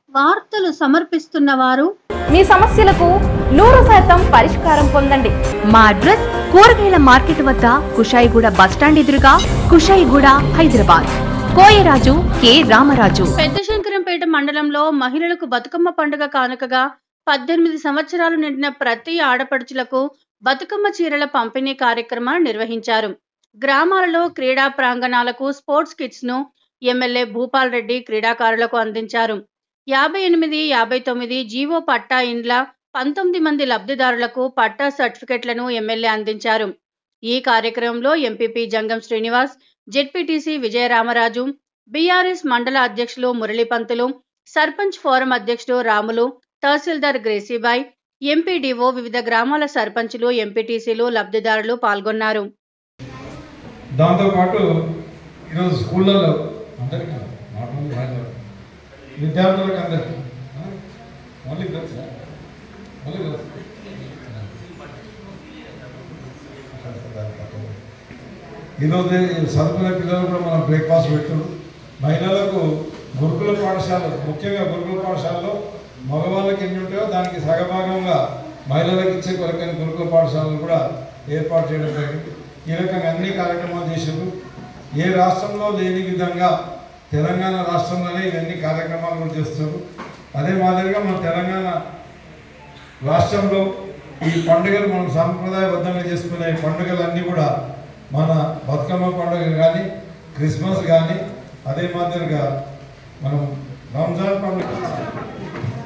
వార్తలు సమర్పిస్తున్న వారు మీ సమస్యలకు నూరు శాతం పరిష్కారం పొందండి మా అడ్రస్ కూరగాయల మార్కెట్ వద్ద కుషాయిగూడ బస్టాండ్ ఎదురుగా కుషాయిగూడ హైదరాబాద్ కోయరాజు కె రామరాజు పెద్ద శంకరంపేట మండలంలో మహిళలకు బతుకమ్మ పండుగ కానుకగా పద్దెనిమిది సంవత్సరాలు నిండిన ప్రతి ఆడపడుచులకు బతుకమ్మ చీరల పంపిణీ కార్యక్రమాన్ని నిర్వహించారు గ్రామాలలో క్రీడా ప్రాంగణాలకు స్పోర్ట్స్ కిట్స్ ను ఎమ్మెల్యే భూపాల్ రెడ్డి క్రీడాకారులకు అందించారు యాభై ఎనిమిది యాభై తొమ్మిది జీవో పట్టా ఇండ్ల పంతొమ్మిది మంది లబ్ధిదారులకు పట్టా సర్టిఫికెట్లను ఎమ్మెల్యే అందించారు ఈ కార్యక్రమంలో MPP Jangam Srinivas ZPTC Vijayaramaraju BRS మండల అధ్యక్షులు మురళీపంతులు సర్పంచ్ ఫోరం అధ్యక్షుడు రాములు తహసీల్దార్ గ్రేసీబాయ్ ఎంపీడీఓ వివిధ గ్రామాల సర్పంచులు ఎంపీటీసీలు లబ్ధిదారులు పాల్గొన్నారు దాంతోపాటు ఈరోజు స్కూళ్ళల్లో అందరికీ కాదు, not only మహిళలకు. విద్యార్థులకు అందరికీ ఆ? ఓన్లీ గర్ల్స్ ఓన్లీ గర్ల్స్ ఈరోజు ఈ చదువుకునే పిల్లలు కూడా మనం బ్రేక్ఫాస్ట్ పెడుతున్నాం మహిళలకు గురుకుల పాఠశాల ముఖ్యంగా గురుకుల పాఠశాలలో మగవాళ్ళకి ఎన్ని ఉంటాయో దానికి సగభాగంగా మహిళలకు ఇచ్చే కొరకైన గురుకుల పాఠశాలలు కూడా ఏర్పాటు చేయడం జరిగింది ఈ రకంగా అన్ని కార్యక్రమాలు చేసారు ఏ రాష్ట్రంలో లేని విధంగా తెలంగాణ రాష్ట్రంలోనే ఇవన్నీ కార్యక్రమాలు కూడా చేస్తారు అదే మాదిరిగా మన తెలంగాణ రాష్ట్రంలో ఈ పండుగలు మనం సాంప్రదాయబద్ధంగా చేసుకునే పండుగలన్నీ కూడా మన బతుకమ్మ పండుగ కానీ క్రిస్మస్ కానీ అదే మాదిరిగా మనం రంజాన్ పండుగ